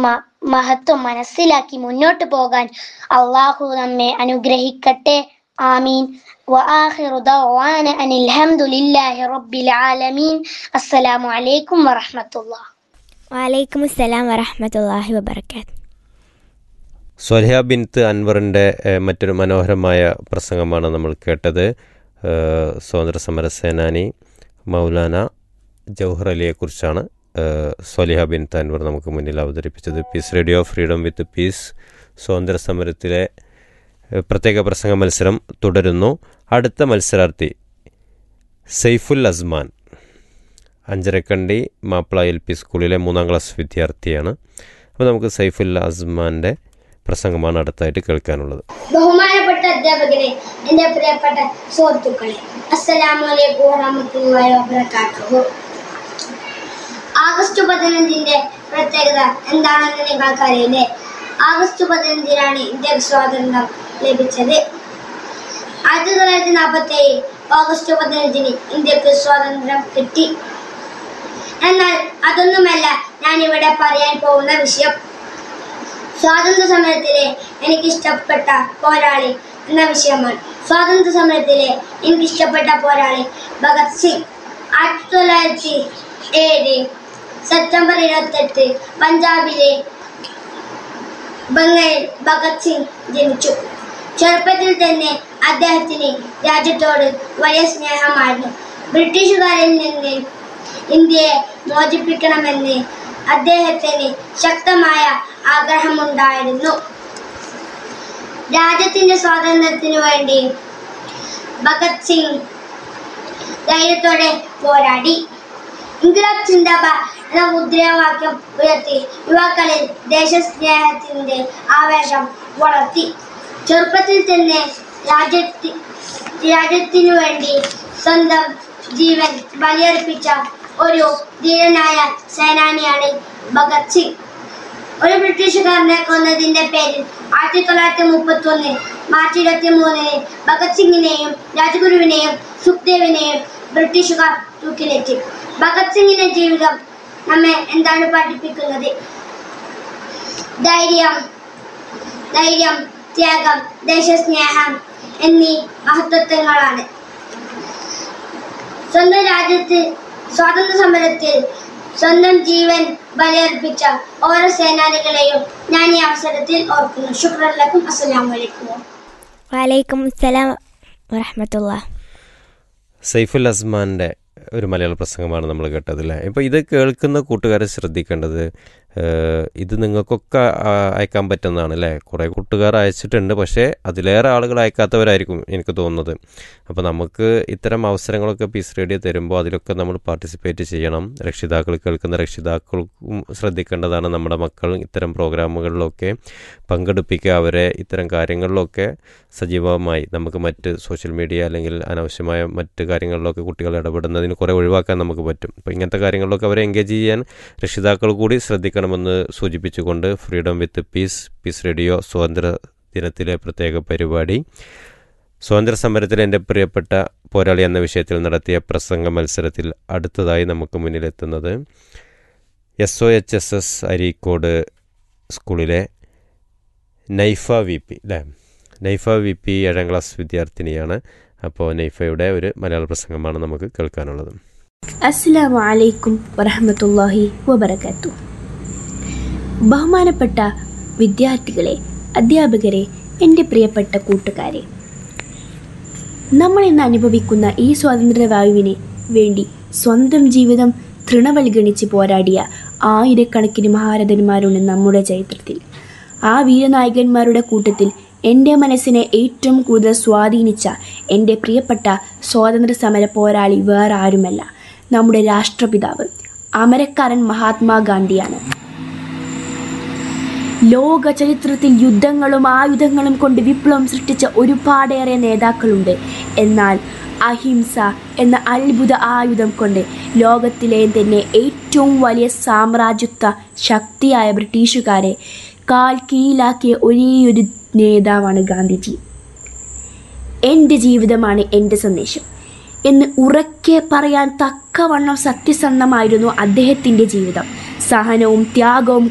മ- മഹത്വം മനസ്സിലാക്കി മുന്നോട്ട് പോകാൻ അള്ളാഹു നമ്മെ അനുഗ്രഹിക്കട്ടെ ആമീൻ وآخر دعوانا أن الحمد لله رب العالمين السلام عليكم ورحمة الله വലൈക്കും അസ്സലാം വറഹമത്തല്ലാഹി വബർക്കാത്ത് സ്വലിഹ ബിൻത്ത് അൻവറിൻ്റെ ഏഹ്, മറ്റൊരു മനോഹരമായ പ്രസംഗമാണ് നമ്മൾ കേട്ടത് ഏഹ്, സ്വാതന്ത്ര്യ സമര സേനാനി മൗലാന ജൗഹർ അലിയെക്കുറിച്ചാണ് ഏഹ്, സ്വലിഹ ബിൻത്ത് അൻവർ നമുക്ക് മുന്നിൽ അവതരിപ്പിച്ചത് peace radio freedom with peace സ്വാതന്ത്ര്യ സമരത്തിലെ ഏഹ്, പ്രത്യേക പ്രസംഗ മത്സരം തുടരുന്നു അടുത്ത മത്സരാർത്ഥി സെയ്ഫുൽ അസ്മാൻ അഞ്ചരക്കണ്ടി മാപ്പിള എൽ പി സ്കൂളിലെ മൂന്നാം ക്ലാസ് വിദ്യാർത്ഥിയാണ് അപ്പോൾ നമുക്ക് സൈഫുൽ അസ്മാൻ്റെ പ്രസംഗമാണ് അടുത്തായിട്ട് കേൾക്കാനുള്ളത് ബഹുമാനപ്പെട്ട അധ്യാപകരെ എൻ്റെ പ്രിയപ്പെട്ട സുഹൃത്തുക്കളെ അസ്സലാമു അലൈക്കും വറഹ്മത്തുള്ളാഹി വബറകാതുഹു ആഗസ്റ്റ് പതിനഞ്ചിന്റെ പ്രത്യേകത എന്താണെന്ന് നിങ്ങൾക്കറിയില്ലേ ആഗസ്റ്റ് പതിനഞ്ചിനാണ് ഇന്ത്യക്ക് സ്വാതന്ത്ര്യം ലഭിച്ചത് ആയിരത്തി തൊള്ളായിരത്തി നാൽപ്പത്തി ഏഴ് ഓഗസ്റ്റ് പതിനഞ്ചിന് ഇന്ത്യക്ക് സ്വാതന്ത്ര്യം കിട്ടി എന്നാൽ അതൊന്നുമല്ല ഞാൻ ഇവിടെ പറയാൻ പോകുന്ന വിഷയം സ്വാതന്ത്ര്യ സമരത്തിലെ എനിക്കിഷ്ടപ്പെട്ട പോരാളി എന്ന വിഷയമാണ് സ്വാതന്ത്ര്യ സമരത്തിലെ എനിക്കിഷ്ടപ്പെട്ട പോരാളി ഭഗത് സിംഗ് ആയിരത്തി തൊള്ളായിരത്തി ഏഴ് സെപ്റ്റംബർ ഇരുപത്തെട്ട് പഞ്ചാബിലെ ബംഗാളിൽ ഭഗത് സിംഗ് ജനിച്ചു ചെറുപ്പത്തിൽ തന്നെ അദ്ദേഹത്തിന് രാജ്യത്തോട് വലിയ സ്നേഹമായിരുന്നു ബ്രിട്ടീഷുകാരിൽ നിന്ന് ഇന്ത്യയെ മോചിപ്പിക്കണമെന്ന് അദ്ദേഹത്തിന് ശക്തമായ ആഗ്രഹമുണ്ടായിരുന്നു രാജ്യത്തിന്റെ സ്വാതന്ത്ര്യത്തിനു വേണ്ടി ഭഗത് സിംഗ് ധൈര്യത്തോടെ പോരാടി ഇൻക്ലാബ് സിന്ദാബാദ് എന്ന മുദ്രാവാക്യം ഉയർത്തി യുവാക്കളിൽ ദേശസ്നേഹത്തിന്റെ ആവേശം വളർത്തി ചെറുപ്പത്തിൽ തന്നെ രാജ്യത്തി രാജ്യത്തിനു വേണ്ടി സ്വന്തം ജീവൻ ബലിയർപ്പിച്ച ഒരു ധീരനായ സേനാനിയാണ് ഭഗത് സിംഗ് ഒരു ബ്രിട്ടീഷുകാരനെ കൊന്നതിന്റെ പേരിൽ ആയിരത്തി തൊള്ളായിരത്തി മുപ്പത്തി ഒന്ന് മാർച്ച് ഇരുപത്തി മൂന്നിന് ഭഗത് സിംഗിനെയും രാജഗുരുവിനെയും സുഖ്ദേവിനെയും ബ്രിട്ടീഷുകാർ തൂക്കിലേറ്റി ഭഗത് സിംഗിന്റെ ജീവിതം നമ്മെ എന്താണ് പഠിപ്പിക്കുന്നത് ധൈര്യം ധൈര്യം ത്യാഗം ദേശസ്നേഹം എന്നീ മഹത്വത്വങ്ങളാണ് സ്വന്തം രാജ്യത്ത് സ്വാതന്ത്ര്യ സമരത്തിൽ സ്വന്തം ജീവൻ ബലിയർപ്പിച്ച ഓരോ സേനാനികളെയും ഞാൻ ഈ അവസരത്തിൽ ഓർക്കുന്നു ശുക്രല്ലക്കും അസ്സലാമു അലൈക്കും വലൈക്കും അസ്സലാം വറഹമത്തുള്ള സൈഫുൽ അസ്മാൻ്റെ ഒരു മലയാള പ്രസംഗമാണ് നമ്മൾ കേട്ടത് അല്ലേ ഇപ്പോൾ ഇത് കേൾക്കുന്ന കൂട്ടുകാരെ ശ്രദ്ധിക്കേണ്ടത് ഏഹ്, ഇത് നിങ്ങൾക്കൊക്കെ ആ, അയക്കാൻ പറ്റുന്നതാണ് അല്ലേ കുറേ കൂട്ടുകാർ അയച്ചിട്ടുണ്ട് പക്ഷേ അതിലേറെ ആളുകൾ അയക്കാത്തവരായിരിക്കും എനിക്ക് തോന്നുന്നത് അപ്പോൾ നമുക്ക് ഇത്തരം അവസരങ്ങളൊക്കെ പീസ് റേഡിയോ തരുമ്പോൾ അതിലൊക്കെ നമ്മൾ പാർട്ടിസിപ്പേറ്റ് ചെയ്യണം രക്ഷിതാക്കൾ കേൾക്കുന്ന രക്ഷിതാക്കൾക്കും ശ്രദ്ധിക്കേണ്ടതാണ് നമ്മുടെ മക്കൾ ഇത്തരം പ്രോഗ്രാമുകളിലൊക്കെ പങ്കെടുപ്പിക്കുക അവരെ ഇത്തരം കാര്യങ്ങളിലൊക്കെ സജീവമായി നമുക്ക് മറ്റ് സോഷ്യൽ മീഡിയ അല്ലെങ്കിൽ അനാവശ്യമായ മറ്റ് കാര്യങ്ങളിലൊക്കെ കുട്ടികൾ ഇടപെടുന്നതിന് കുറേ ഒഴിവാക്കാൻ നമുക്ക് പറ്റും അപ്പോൾ ഇങ്ങനത്തെ കാര്യങ്ങളിലൊക്കെ അവരെ എൻഗേജ് ചെയ്യാൻ രക്ഷിതാക്കൾ കൂടി ശ്രദ്ധിക്കണമെന്ന് സൂചിപ്പിച്ചുകൊണ്ട് freedom with peace peace radio സ്വാതന്ത്ര്യ ദിനത്തിലെ പ്രത്യേക പരിപാടി സ്വാതന്ത്ര്യ സമരത്തിൽ എൻ്റെ പ്രിയപ്പെട്ട പോരാളി എന്ന വിഷയത്തിൽ നടത്തിയ പ്രസംഗ മത്സരത്തിൽ അടുത്തതായി നമുക്ക് മുന്നിലെത്തുന്നത് S O H S S Areekode സ്കൂളിലെ നൈഫ വി പി അല്ലേ നൈഫ വി പി ഏഴാം ക്ലാസ് വിദ്യാർത്ഥിനിയാണ് അപ്പോൾ നൈഫയുടെ ഒരു മലയാള പ്രസംഗമാണ് നമുക്ക് കേൾക്കാനുള്ളത് അസ്സലാമു അലൈക്കും വറഹമത്തല്ലാഹി വബർക്കാത്തു ബഹുമാനപ്പെട്ട വിദ്യാർത്ഥികളെ അധ്യാപകരെ എൻ്റെ പ്രിയപ്പെട്ട കൂട്ടുകാരെ നമ്മൾ ഇന്ന് അനുഭവിക്കുന്ന ഈ സ്വാതന്ത്ര്യവായുവിന് വേണ്ടി സ്വന്തം ജീവിതം തൃണവൽഗണിച്ച് പോരാടിയ ആയിരക്കണക്കിന് മഹാരഥന്മാരുണ്ട് നമ്മുടെ ചരിത്രത്തിൽ ആ വീരനായകന്മാരുടെ കൂട്ടത്തിൽ എൻ്റെ മനസ്സിനെ ഏറ്റവും കൂടുതൽ സ്വാധീനിച്ച എൻ്റെ പ്രിയപ്പെട്ട സ്വാതന്ത്ര്യ സമര പോരാളി വേറെ ആരുമല്ല നമ്മുടെ രാഷ്ട്രപിതാവ് അമരക്കാരൻ മഹാത്മാഗാന്ധിയാണ് ലോക ചരിത്രത്തിൽ യുദ്ധങ്ങളും ആയുധങ്ങളും കൊണ്ട് വിപ്ലവം സൃഷ്ടിച്ച ഒരുപാടേറെ നേതാക്കളുണ്ട് എന്നാൽ അഹിംസ എന്ന അത്ഭുത ആയുധം കൊണ്ട് ലോകത്തിലെ തന്നെ ഏറ്റവും വലിയ സാമ്രാജ്യത്വ ശക്തിയായ ബ്രിട്ടീഷുകാരെ കാൽ കീഴിലാക്കിയ ഒരേയൊരു നേതാവാണ് ഗാന്ധിജി എൻ്റെ ജീവിതമാണ് എൻ്റെ സന്ദേശം എന്ന് ഉറക്കെ പറയാൻ തക്കവണ്ണം സത്യസന്ധമായിരുന്നു അദ്ദേഹത്തിൻ്റെ ജീവിതം സഹനവും ത്യാഗവും